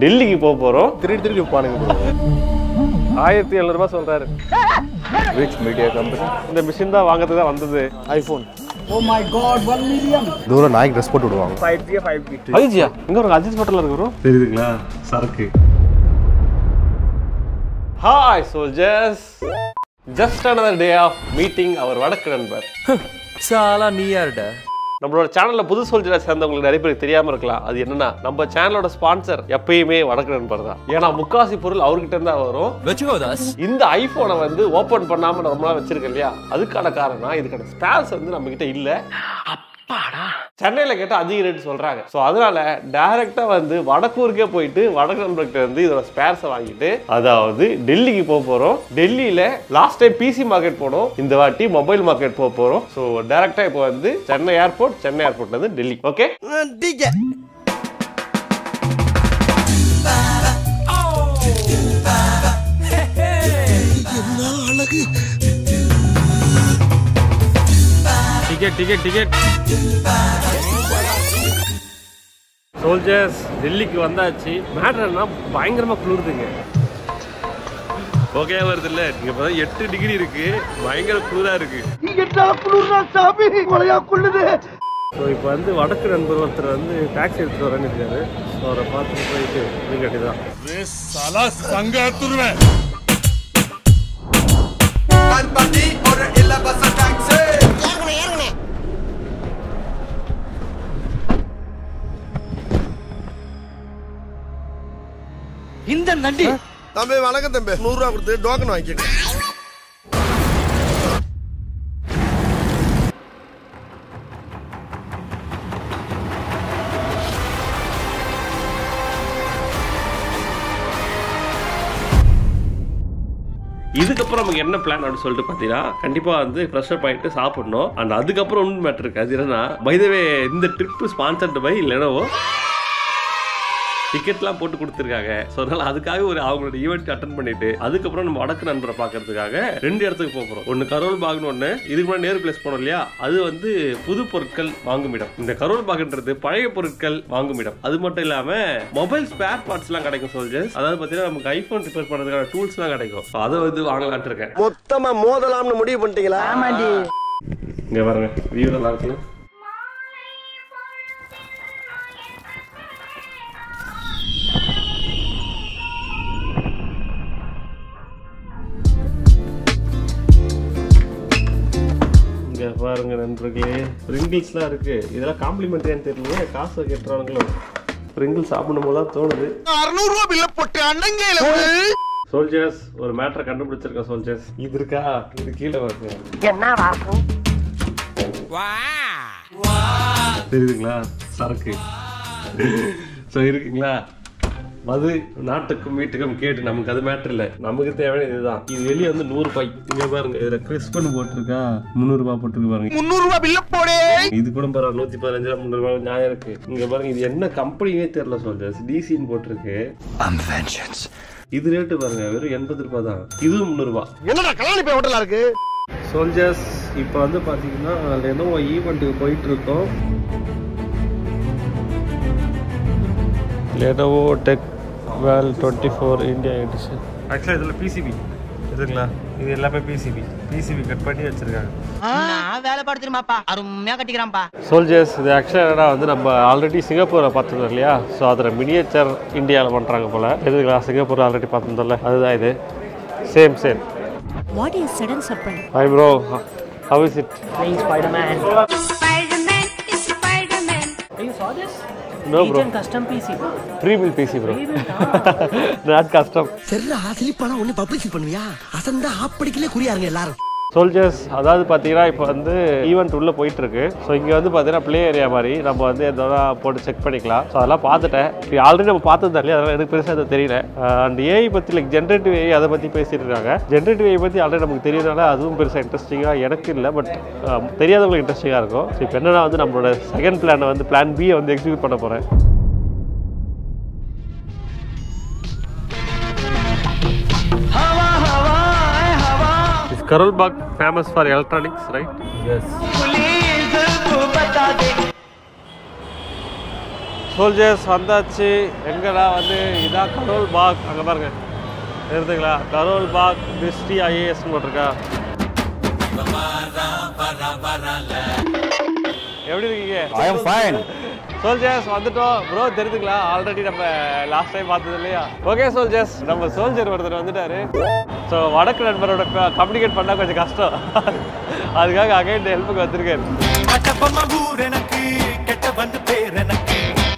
டெல்லிக்கு போக போகிறோம் திருடி திருடி பானுங்க ஆயிரத்தி எழுநூறுபா சொல்கிறாரு விச் மீடியா கம்பெனி இந்த மிஷின் தான் வாங்கிறது தான் வந்தது ஐஃபோன் தூரம் நாய்க்கு ட்ரெஸ் போட்டு விடுவாங்க அஜிஜியா இங்க ஒரு அஜித் ஹோட்டல்ல இருக்கு ப்ரோ தெரியுதுங்களா சரக்கு hi soldiers just another day of meeting அவர் வடக்கு நண்பர் சாலா நீ யாருடா நம்மளோட சேனல்ல புது சோல்ஜரா சேர்ந்தவங்களுக்கு நிறைய பேருக்கு தெரியாம இருக்கலாம் அது என்னன்னா நம்ம சேனலோட ஸ்பான்சர் எப்பயுமே வடக்கு நண்பர் தான் ஏன்னா முக்காசி பொருள் அவர்கிட்ட இருந்தா வரும் வச்சுக்கோ தாஸ் இந்த ஐபோனை வந்து ஓபன் பண்ணாம ரொம்ப நாள் வச்சிருக்கேன் இல்லையா அதுக்கான காரணம் இதுக்கான ஸ்பேர்ஸ் வந்து நம்ம கிட்ட இல்ல சென்னையில கேட்டா அதிக ரேட் சொல்றாங்க ஸோ அதனால டைரக்டா வந்து வடக்கூருக்கே போயிட்டு வடக்கு நண்பர்கிட்ட வந்து இதோட ஸ்பேர்ஸை வாங்கிட்டு அதாவது டெல்லிக்கு போக போறோம் டெல்லியில லாஸ்ட் டைம் பிசி மார்க்கெட் போனோம் இந்த வாட்டி மொபைல் மார்க்கெட் போக போறோம் ஸோ டைரக்டா இப்போ வந்து சென்னை ஏர்போர்ட் சென்னை ஏர்போர்ட்ல இருந்து Delhi okay ticket ticket ticket soldiers டெல்லிக்கு வந்தாச்சு மேட்டர்னா பயங்கரமா குளிருதுங்க ஓகே வருது இல்ல இங்க பார்த்தா எட்டு டிகிரி இருக்கு பயங்கர குளிரா இருக்கு ஸோ இப்போ வந்து வடக்கு நண்பர் ஒருத்தர் வந்து டாக்ஸி எடுத்துட்டு வரேன்னு இருக்காரு ஸோ அவரை பார்த்துட்டு போயிட்டு இது கட்டிதான் Barbati or illa basa taxi. தம்பி வணக்கம் தம்பி நூறு ரூபா கொடுத்து டோக்கன் வாங்கிக்கங்க இதுக்கப்புறம் நமக்கு என்ன பிளான் அப்படின்னு சொல்லிட்டு பார்த்தீங்கன்னா கண்டிப்பாக வந்து ஃப்ரெஷ்அப் ஆகிட்டு சாப்பிடணும் அண்ட் அதுக்கப்புறம் ஒன்று மேட்டர் இருக்கு அது என்னன்னா பைதவே இந்த ட்ரிப்பு ஸ்பான்சர்டு பை லெனோவோ டிக்கெட்லாம் போட்டு கொடுத்துருக்காங்க ஸோ அதனால அதுக்காக ஒரு அவங்களோட ஈவெண்ட் அட்டன் பண்ணிட்டு அதுக்கப்புறம் நம்ம வடக்கு நண்பரை பார்க்கறதுக்காக ரெண்டு இடத்துக்கு போக போகிறோம் ஒன்று கரோல் பாக்னு ஒன்று இதுக்கு முன்னாடி நேரு பிளேஸ் போனோம் இல்லையா அது வந்து புது பொருட்கள் வாங்கும் இடம் இந்த கரோல் பாக்ன்றது பழைய பொருட்கள் வாங்கும் இடம் அது மட்டும் இல்லாமல் மொபைல் ஸ்பேர் பார்ட்ஸ்லாம் கிடைக்கும் சோல்ஜர்ஸ் அதாவது பார்த்தீங்கன்னா நமக்கு ஐஃபோன் ரிப்பேர் பண்ணுறதுக்கான டூல்ஸ்லாம் கிடைக்கும் So அதை வந்து வாங்கலான்ட்டு இருக்கேன் மொத்தமா மோதலாம்னு முடிவு பண்ணிட்டீங்களா இங்கே பாருங்க வியூ நல்லா இருக்குல்ல இங்க பாருங்க நண்பர்களே ஸ்ப்ரிங்கிள்ஸ்லாம் இருக்கு இதெல்லாம் காம்ப்ளிமெண்ட்ரியான்னு தெரியலையே காசு கேட்டுறானுங்களோ ஸ்ப்ரிங்கிள் சாப்பிடும் போதெல்லாம் தோணுது அறுநூறு ரூபா பில்ல போட்டு அண்ணங்கையில சோல்ஜர்ஸ் ஒரு மேட்டரை கண்டுபிடிச்சிருக்கேன் சோல்ஜர்ஸ் இது இருக்கா இது கீழே வருது தெரியுதுங்களா சரக்கு ஸோ இருக்குங்களா மது நாட்டுக்கும் வீட்டுக்கும் கேட்டு நமக்கு அது மேட்டர் இல்லை நமக்கு தேவையான இதுதான் இது வெளியே வந்து நூறு ரூபாய் இங்க பாருங்க இதுல கிறிஸ்பன் போட்டிருக்கா முந்நூறு ரூபாய் போட்டிருக்கு பாருங்க முந்நூறு ரூபா பில்ல போடே இது கூட பரவாயில்ல நூத்தி பதினஞ்சு ரூபா முந்நூறு ரூபாய் நியாயம் இருக்கு இங்க பாருங்க இது என்ன கம்பெனியே தெரியல சொல்றேன் டிசின்னு போட்டிருக்கு இது ரேட்டு பாருங்க வெறும் எண்பது ரூபாய் தான் இதுவும் முந்நூறு ரூபாய் என்னடா கல்யாணி போய் ஹோட்டலா இருக்கு சோல்ஜர்ஸ் இப்போ வந்து பார்த்தீங்கன்னா லெனோவோ ஈவெண்ட்டுக்கு போயிட்டு இருக்கோம் Lenovo tech world twenty four India edition ஆக்சுவலாக இதில் பிசிபி இதுங்களா இது எல்லாமே பிசிபி பிசிபி கட் பண்ணி வச்சிருக்காங்க நான் வேலை பாடு தெரியுமாப்பா அருமையா கட்டிக்கிறான்ப்பா சோல்ஜர்ஸ் இது ஆக்சுவலாக என்னடா வந்து நம்ம ஆல்ரெடி சிங்கப்பூரை பார்த்துருந்தோம் இல்லையா ஸோ அதில் மினியேச்சர் இந்தியாவில் பண்ணுறாங்க போல் எதுங்களா சிங்கப்பூர் ஆல்ரெடி பார்த்துருந்தோம்ல அதுதான் இது same same What is sudden surprise? Hi bro how is it Spider-Man is Spider-Man. No bro Custom PC. Prebuilt PC bro not custom சரிடா சிலிப்பானா ஒண்ணு பப்ளிசிட்டி பண்ணுவியா அசந்தா ஆப்படிக்கலே குறியாருங்க எல்லாரும் சோல்ஜர்ஸ் அதாவது பார்த்தீங்கன்னா இப்போ வந்து ஈவெண்ட் உள்ளே போயிட்டு இருக்கு ஸோ இங்கே வந்து பார்த்தீங்கன்னா ப்ளே ஏரியா மாதிரி நம்ம வந்து எதனா போட்டு செக் பண்ணிக்கலாம் ஸோ அதெல்லாம் பார்த்துட்டேன் ஆல்ரெடி நம்ம பார்த்தது இல்லையா அதெல்லாம் எனக்கு பெருசாக எதுவும் தெரியல அண்ட் ஏஐ பற்றி லைக் ஜென்ரேட்டிவ் ஏஐ அதை பற்றி பேசிட்டு இருக்காங்க ஜென்ரேட்டிவ் ஏஐ பற்றி ஆல்ரெடி நமக்கு தெரியறதுனால அதுவும் பெருசாக இன்ட்ரெஸ்டிங்காக எனக்கு இல்லை பட் தெரியாதவங்களுக்கு இன்ட்ரெஸ்டிங்காக இருக்கும் ஸோ இப்போ என்னன்னா வந்து நம்மளோட செகண்ட் பிளானை வந்து பிளான் பியை வந்து எக்ஸிக்யூட் பண்ண போகிறேன் Is Karol Bagh famous for electronics, right? Soldiers வந்தாச்சு எங்கடா வந்து இதான் கரோல் பாக் அங்கே பாருங்க எடுத்துங்களா கரோல் பாக் டிஸ்ட்ரி ஐஏஎஸ் போட்டிருக்கா எப்படி இருக்கீங்க ஐ எம் ஃபைன் சோல்ஜர்ஸ் வந்துட்டோம் ப்ரோ தெரிஞ்சுங்களா ஆல்ரெடி நம்ம லாஸ்ட் டைம் பார்த்தது இல்லையா ஓகே சோல்ஜர்ஸ் நம்ம சோல்ஜர் ஒருத்தர் வந்துட்டாரு ஸோ வடக்கு நண்பரோட கம்யூனிகேட் பண்ணால் கொஞ்சம் கஷ்டம் அதுக்காக அகைன் ஹெல்ப்புக்கு வந்திருக்காரு எனக்கு கெட்ட வந்து பேர் எனக்கு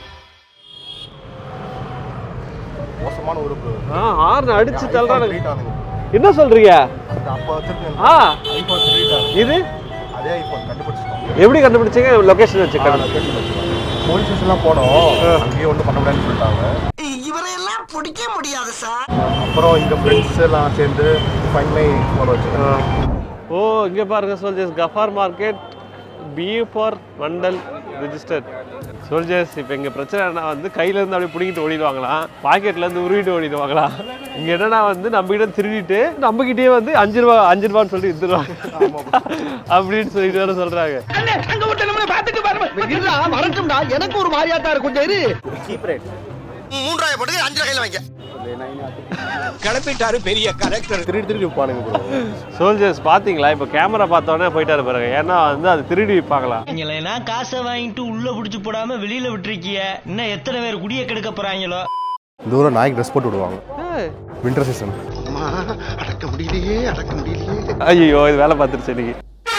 மோசமான ஒரு bro. ஆ ஹார்ன் அடிச்சு iPhone தள்ளுறாங்க delete ஆகுது. என்ன சொல்றீங்க அந்த அப்ப வச்சிருக்கேன் ஆ ஐபோன் delete ஆகுது. இது அதே ஐபோன் கண்டுபிடிச்சிட்டோம் எப்படி கண்டுபிடிச்சீங்க லொகேஷன் வச்சு போலீஸ் ஸ்டேஷன்லாம் போனோம் அங்கேயே ஒன்றும் பண்ண முடியாதுன்னு சொல்லிட்டாங்க இவரையெல்லாம் பிடிக்க முடியாது சார் அப்புறம் இங்க ஃப்ரெண்ட்ஸ் எல்லாம் சேர்ந்து ஃபைன் மை போட வச்சுருக்கோம் ஓ இங்கே பாருங்க soldiers Gaffar market B for Mandal registered soldiers இப்போ இங்கே பிரச்சனை என்ன வந்து கையிலேருந்து அப்படியே பிடிக்கிட்டு ஓடிடுவாங்களாம் பாக்கெட்லேருந்து உருவிட்டு ஓடிடுவாங்களாம் இங்கே என்னன்னா வந்து நம்மகிட்ட திருடிட்டு நம்மகிட்டயே வந்து அஞ்சு ரூபா அஞ்சு ரூபான்னு சொல்லி வித்துருவாங்க அப்படின்னு சொல்லிட்டு வேற சொல்கிறாங்க அங்க விட்டு நம்மள பாத்துட்டு பாருங்க வரட்டும்டா எனக்கு ஒரு மாதிரியா தான் இருக்கும் சரி மூன்றாயிரம் போட்டு அஞ்சு கையில வாங்க கிளப்பிட்டாரு பெரிய கரெக்டர் திருடி திருடி விற்பானுங்க ப்ரோ சோல்ஜர்ஸ் பார்த்தீங்களா இப்போ கேமரா பார்த்தோன்னே போயிட்டாரு பாருங்க ஏன்னா வந்து அது திருடி விற்பாங்களாம் நீங்களா காசை வாங்கிட்டு உள்ள புடிச்சு போடாம வெளியில விட்டுருக்கிய இன்னும் எத்தனை பேர் குடிய கெடுக்க போறாங்களோ தூரம் நாய்க்கு ட்ரெஸ் போட்டு விடுவாங்க வின்டர் சீசன் அடக்க முடியலையே அடக்க முடியலையே ஐயோ இது வேலை பார்த்துருச்சு இன்னைக்கு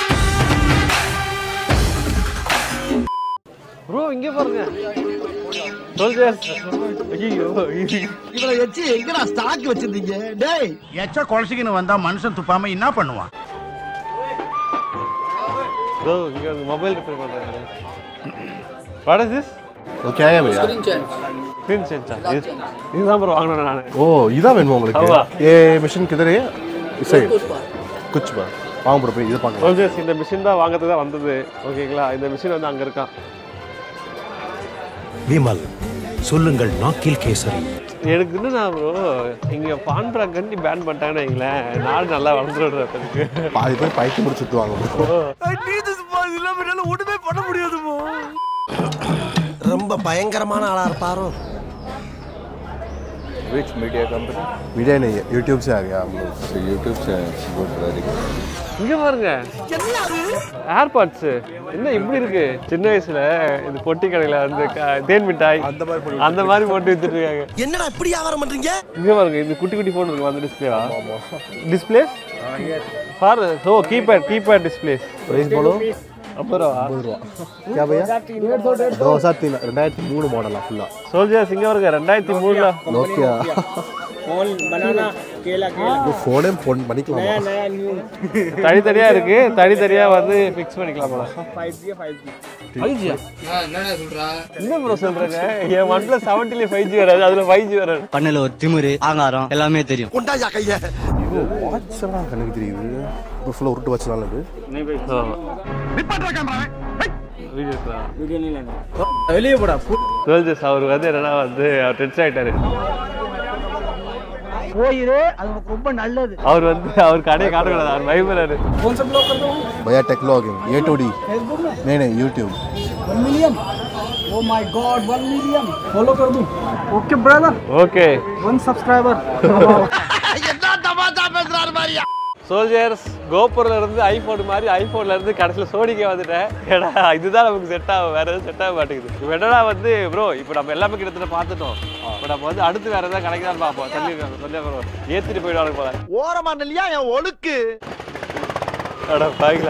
ப்ரோ இங்கே பாருங்க சோல்ஜர்ஸ் ஐயோ இவளை வச்சு எங்கடா ஸ்டாக் வச்சிருந்தீங்க டேய் எச்ச குழச்சிக்கின்னு வந்தா மனுஷன் துப்பாம என்ன பண்ணுவான் ப்ரோ இங்கே மொபைல் ரிப்பேர் பண்ணுறாங்க வாட் இஸ் திஸ் ஓகே ஆயா பையா ஸ்க்ரீன் சேஞ்சா இது இதுதான் ப்ரோ வாங்கினேன் நான் ஓ இதான் வேணுமா உங்களுக்கு ஆமா. ஏ மிஷின் கிதறே இசை குச் பா வாங்க ப்ரோ போய் இதை பார்க்கலாம் சோல்ஜர்ஸ் இந்த மிஷின் தான் வாங்கிறது தான் வந்தது ஓகேங்களா இந்த மிஷின் வந்து அங்கே இருக்கான் விமல் சொல்லுங்கள் நாக்கில் கேசரி எனக்கு என்னன்னா ப்ரோ இங்கே பான்பரா கண்டி பேன் பண்ணிட்டாங்கன்னு வைங்களேன் நாடு நல்லா வளர்ந்துடுறதுக்கு பாதி பேர் பைக்கு முடிச்சு சுற்றுவாங்க ப்ரோ ஒண்ணுமே பண்ண முடியாது ரொம்ப பயங்கரமான ஆளா இருப்பாரோ विच मीडिया कंपनी मीडिया नहीं है यूट्यूब से आ गया हम लोग तो यूट्यूब से गुड वेरी गुड இங்க பாருங்க ஏர்பாட்ஸ் என்ன இப்படி இருக்கு சின்ன வயசுல இந்த பொட்டி கடையில வந்து க- தேன் மிட்டாய் அந்த மாதிரி போட்டு அந்த மாதிரி போட்டு வித்துட்டு இருக்காங்க என்னடா இப்படி வியாபாரம் பண்றீங்க இங்க பாருங்க இந்த குட்டி குட்டி போன் இருக்கு அந்த டிஸ்பிளேவா டிஸ்பிளே ஃபார் ஓ கீபேட் கீபேட் டிஸ்பிளேஸ் प्राइस बोलो ஐம்பது ரூபா ஐம்பது ரூபா क्या भैया दो हजार तीन ரெண்டாயிரத்தி மூணு மாடலா ஃபுல்லா சோல்ஜர்ஸ் இங்க வருங்க ரெண்டாயிரத்தி மூணுல நோக்கியா ஃபோனே ஃபோன் பண்ணிக்கலாமா தனித்தனியா இருக்கு தனித்தனியா வந்து ஃபிக்ஸ் பண்ணிக்கலாம் போல ஃபைவ் ஜி என்ன ப்ரோ சொல்றேங்க என் ஒன் பிளஸ் செவன்டில ஃபைவ் ஜி வராது அதுல ஃபைவ் ஜி வராது பண்ணல ஒரு திமிரு ஆங்காரம் எல்லாமே தெரியும் கொண்டாயா கைய இது வாட்ச் எல்லாம் கணக்கு தெரியுது இப்போ ஃபுல்லாக உருட்டு வாட்ச்லாம் இது வெளியே போடா சோல்ஜர்ஸ் அவர் வந்து என்னன்னா வந்து அவர் டென்ஷன் ஆயிட்டாரு போயிரு அது உனக்கு ரொம்ப நல்லது அவர் வந்து அவர் கடையை காட்டக்கூடாது அவர் பயப்படுறாரு भैया टेक लॉगिंग ये टू डी नहीं नहीं यूट्यूब ஓகே சோல்ஜர்ஸ் கோபுரில் இருந்து ஐஃபோன் மாதிரி ஐஃபோன்ல இருந்து கடைசியில் சோனிக்கே வந்துட்டேன் ஏடா இதுதான் நமக்கு செட் ஆகும் வேற எதுவும் செட் ஆக மாட்டேங்குது இப்போ என்னடா வந்து ப்ரோ இப்போ நம்ம எல்லாமே கிட்டத்தட்ட பார்த்துட்டோம் இப்போ நம்ம வந்து அடுத்து வேற ஏதாவது கிடைக்குதான்னு பார்ப்போம் சொல்லியிருக்காங்க சொல்லி ப்ரோ ஏற்றிட்டு போயிடுவாங்க போல ஓரமா இல்லையா என் ஒழுக்கு அட பாய்களா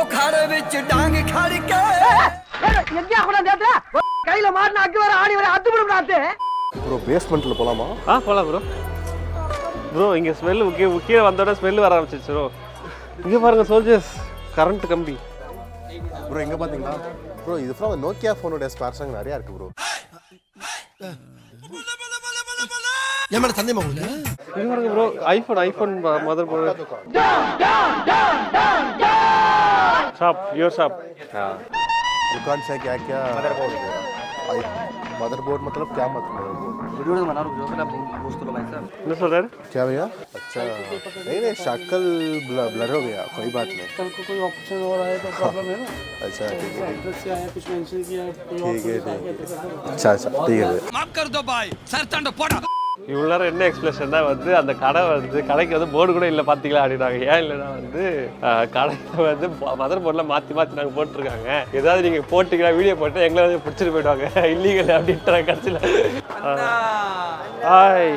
கையில மாட்டின அக்கு வர ஆடி வர அத்து விடும் ப்ரோ பேஸ்மெண்ட்டில் போகலாமா ஆ போகலாம் ப்ரோ ப்ரோ இங்கே ஸ்மெல் கீழே கீழே வந்தோட ஸ்மெல் வர ஆரம்பிச்சிச்சு ப்ரோ இங்கே பாருங்க சோல்ஜர்ஸ் கரண்ட் கம்பி ப்ரோ எங்கே பார்த்தீங்களா ப்ரோ இது ஃபுல்லாக நோக்கியா ஃபோனோட ஸ்பேர்ஸாங்க நிறையா இருக்குது ப்ரோ என் மேல சந்தேகமா உங்களுக்கு இங்கே பாருங்க bro iPhone iPhone motherboard shop your shop दुकान से क्या क्या मदरबोर्ड मतलब क्या मतलब என்ன சொல்றாரு क्या भैया अच्छा नहीं नहीं शक्ल ब्लर हो गया कोई बात नहीं कल को कोई ऑप्शन हो रहा है तो प्रॉब्लम है ना अच्छा ठीक है एड्रेस से आया कुछ मेंशन किया कोई ठीक है ऑप्शन ठीक है अच्छा अच्छा ठीक है भैया माफ कर दो भाई सर तंड पोड़ा இவ்வளோ நேரம் என்ன எக்ஸ்பிளேஷன்னா வந்து அந்த கடை வந்து கடைக்கு வந்து போர்டு கூட இல்லை பார்த்தீங்களா அப்படின்னாங்க ஏன் இல்லைன்னா வந்து அஹ், கடையில் வந்து மதர் போர்டில் மாற்றி மாற்றி நாங்கள் போட்டிருக்காங்க ஏதாவது நீங்கள் போட்டிங்கன்னா வீடியோ போட்டு எங்களை வந்து பிடிச்சிட்டு போயிடுவாங்க இல்லீகல் அப்படின்றாங்க கடைசியில் ஹாய்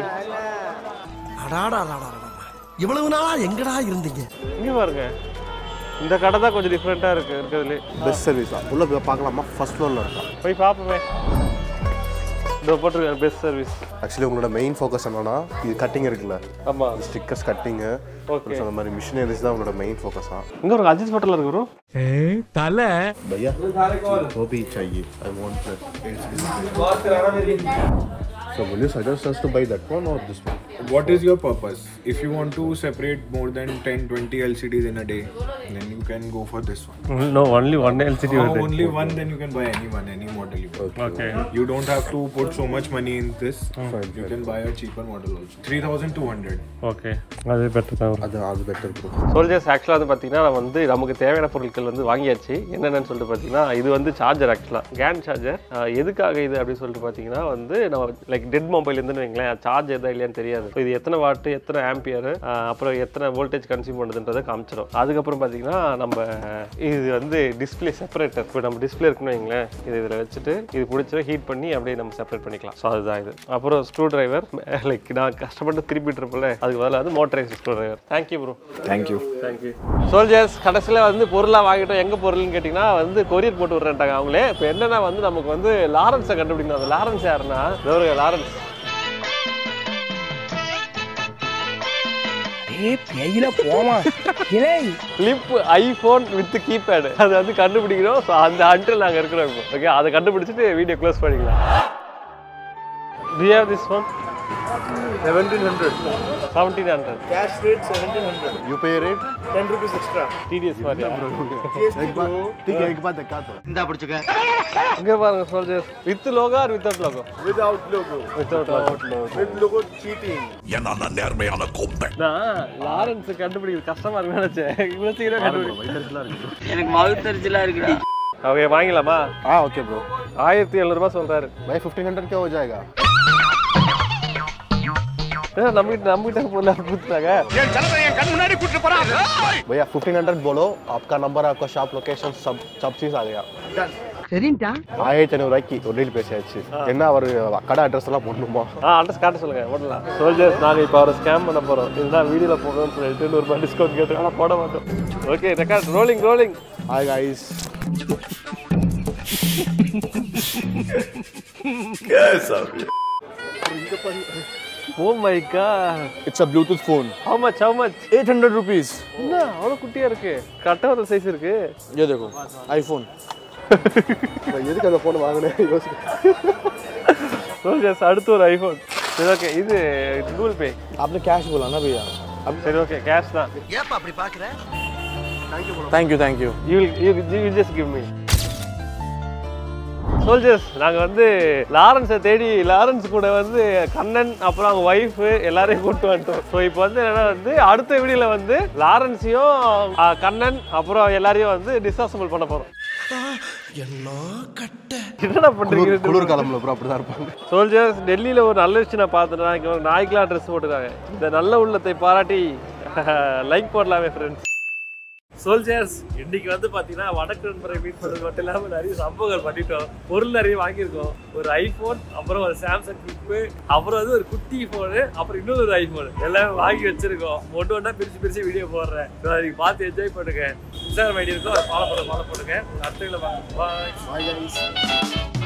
இவ்வளவு நாளா எங்கடா இருந்தீங்க இங்கே பாருங்க இந்த கடை தான் கொஞ்சம் டிஃப்ரெண்ட்டாக இருக்குது இருக்கிறதுலே பெஸ்ட் சர்வீஸ் உள்ள போய் பார்க்கலாமா ஃபர்ஸ்ட் ஃப்ளோரில் இருக்கா போய் பார்ப்போமே இதோ போட்டிருக்காங்க பெஸ்ட் சர்வீஸ் ஆக்சுவலி உங்களோட மெயின் ஃபோக்கஸ் என்னன்னா இது கட்டிங் இருக்குல்ல ஆமாம் ஸ்டிக்கர்ஸ் கட்டிங்கு Okay. அந்த மாதிரி மிஷினரிஸ் தான் உங்களோட மெயின் ஃபோக்கஸா இங்கே ஒரு அஜித் ஹோட்டலில் இருக்கு bro. भैया वो भी चाहिए I want So will you suggest us to buy that one or this one? What is your purpose? If you want to separate more than 10 20 LCDs in a day, then you can go for this one. No, only one LCD Oh, வருது. only one, then you can buy any one, any model you want. Okay. You don't have to put so much money in this. Fine, You fine. can buy a cheaper model also. 3200. Okay அது better தான் அது அது better bro soldiers ஆக்சுவலாக வந்து பார்த்தீங்கன்னா நம்ம வந்து நமக்கு தேவையான பொருட்கள் வந்து வாங்கியாச்சு என்னென்னு சொல்லிட்டு பார்த்தீங்கன்னா இது வந்து சார்ஜர் ஆக்சுவலாக கேன் சார்ஜர் எதுக்காக இது அப்படின்னு சொல்லிட்டு பார்த்தீங்கன்னா வந்து நம்ம லைக் டெட் மொபைல் இருந்துன்னு வைங்களேன் சார்ஜ் எதா இல்லையான்னு தெரியாது So இது எத்தனை வாட்டு எத்தனை ஆம்பியர் அப்புறம் எத்தனை வோல்டேஜ் கன்சியூம் பண்ணுதுன்றதை காமிச்சிடும் அதுக்கப்புறம் பார்த்தீங்கன்னா நம்ம இது வந்து டிஸ்பிளே செப்பரேட்டர் இப்போ நம்ம டிஸ்பிளே இருக்குன்னு வைங்களேன் இது இதில் வச்சுட்டு இது பிடிச்சா ஹீட் பண்ணி அப்படியே நம்ம செப்பரேட் பண்ணிக்கலாம் ஸோ அதுதான் இது அப்புறம் ஸ்க்ரூ டிரைவர் லைக் நான் கஷ்டப்பட்டு திருப்பிட்டு இருப்பேன்ல அதுக்கு பதிலாக வந்து motorised screwdriver thank you bro Thank you. Thank you soldiers கடைசியில் வந்து பொருளாக வாங்கிட்டோம் எங்கே பொருள்னு கேட்டிங்கன்னா வந்து கொரியர் போட்டு விட்றேன்ட்டாங்க அவங்களே இப்போ என்னன்னா வந்து நமக்கு வந்து லாரன்ஸை கண்டுபிடிக்கணும் அந்த லாரன்ஸ் யாருன்னா இதோ Lawrence clip iPhone with keypad அது வந்து கண்டுபிடிக்கணும் ஸோ அந்த அன்றில் நாங்கள் இருக்கிறோம் இப்போ ஓகே அதை கண்டுபிடிச்சிட்டு வீடியோ க்ளோஸ் பண்ணிக்கலாம் Do you have this one? 1700 1700 cash rate 1700 UPI rate 10 rupees extra TDS மாதிரியா एक बार ठीक है एक बार दिखा दो இந்தா பிடிச்சுக்க இங்கே பாருங்க soldiers with logo or without logo without logo without logo with logo cheating நான் லாரன்ஸ் கண்டுபிடிக்கிறது கஷ்டமா இருக்குன்னு நினைச்சேன் இவ்வளவு சீக்கிரம் கண்டுபிடிக்கிறேன் எனக்கு மவுத்தரிச்சலா இருக்குடி ஓகே வாங்கிடலாமா हाँ ओके ब्रो ஆயிரத்தி எழுநூறுபா சொல்றாரு भाई फिफ्टीन हंड्रेड क्या हो जाएगा ஏன் நம்ம கிட்ட நம்ம கிட்ட பொருள் கொடுத்துட்டாங்க भैया फिफ्टीन हंड्रेड बोलो आपका नंबर आपका शॉप लोकेशन सब सब चीज आ गया சரின்டா ஆயிரத்தி ஐநூறுரூவாய்க்கு ஒரு டீல் பேசியாச்சு என்ன அவர் கடை அட்ரஸ் எல்லாம் போடணுமா ஆ அட்ரஸ் காட்ட சொல்லுங்க ஓடலாம் சோல்ஜர்ஸ் நாங்கள் இப்போ அவரை ஸ்கேம் பண்ண போகிறோம் இதுதான் வீடியோவில் போகணும்னு சொல்லிட்டு நூறுபா டிஸ்கவுண்ட் கேட்டு ஆனால் போட மாட்டோம் okay record rolling rolling hi guys oh my god it's a Bluetooth phone how much how much 800 rupees என்ன அவ்வளோ குட்டியா இருக்கு கரெக்டாக ஒரு சைஸ் இருக்கு ये देखो आईफोन मैं எதுக்கு அந்த ஃபோன் வாங்கினேன் யோசிக்க சோல்ஜர்ஸ் அடுத்து ஒரு ஐஃபோன் சரி ஓகே இது கூகுள் பே आपने कैश बोला ना भैया சரி ஓகே கேஷ் தான் ஏப்பா அப்படி பாக்குற thank you thank you you you you just give me soldiers நாங்கள் வந்து லாரன்ஸை தேடி லாரன்ஸ் கூட வந்து கண்ணன் அப்புறம் அவங்க ஒய்ஃபு எல்லாரையும் கூப்பிட்டு வந்துட்டோம் ஸோ இப்போ வந்து என்னன்னா வந்து அடுத்த வீடியோவில் வந்து லாரன்ஸையும் ஆ, கண்ணன் அப்புறம் எல்லாரையும் வந்து டிஸ்அசம்பிள் பண்ண போகிறோம் என்னடா பண்றீங்க குளிர் காலம்ல ப்ரோ அப்படிதான் இருப்பாங்க சோல்ஜர்ஸ் டெல்லியில் ஒரு நல்ல விஷயம் நான் பார்த்தேன் இங்கே ஒரு நாய்க்கெலாம் ட்ரெஸ் போட்டுருக்காங்க இந்த நல்ல உள்ளத்தை பாராட்டி லைக் போடலாமே ஃப்ரெண்ட்ஸ் சோல்ஜர்ஸ் இன்னைக்கு வந்து பார்த்தீங்கன்னா வடக்கு நண்பரை மீட் பண்ணது மட்டும் இல்லாமல் நிறைய சம்பவங்கள் பண்ணிட்டோம் பொருள் நிறைய வாங்கியிருக்கோம் ஒரு ஐஃபோன் அப்புறம் ஒரு சாம்சங் கிளிப்பு அப்புறம் வந்து ஒரு குட்டி ஃபோனு அப்புறம் இன்னொரு ஒரு ஐஃபோன் எல்லாமே வாங்கி வச்சிருக்கோம் ஒன்று ஒன்றா பிரிச்சு பிரிச்சு வீடியோ போடுறேன் So, அதுக்கு பார்த்து என்ஜாய் பண்ணுங்க இன்ஸ்டாகிராம் ஐடி இருக்கும் அதை ஃபாலோ பண்ண ஃபாலோ பண்ணுங்க அடுத்த வீடியோல பாய் Bye guys.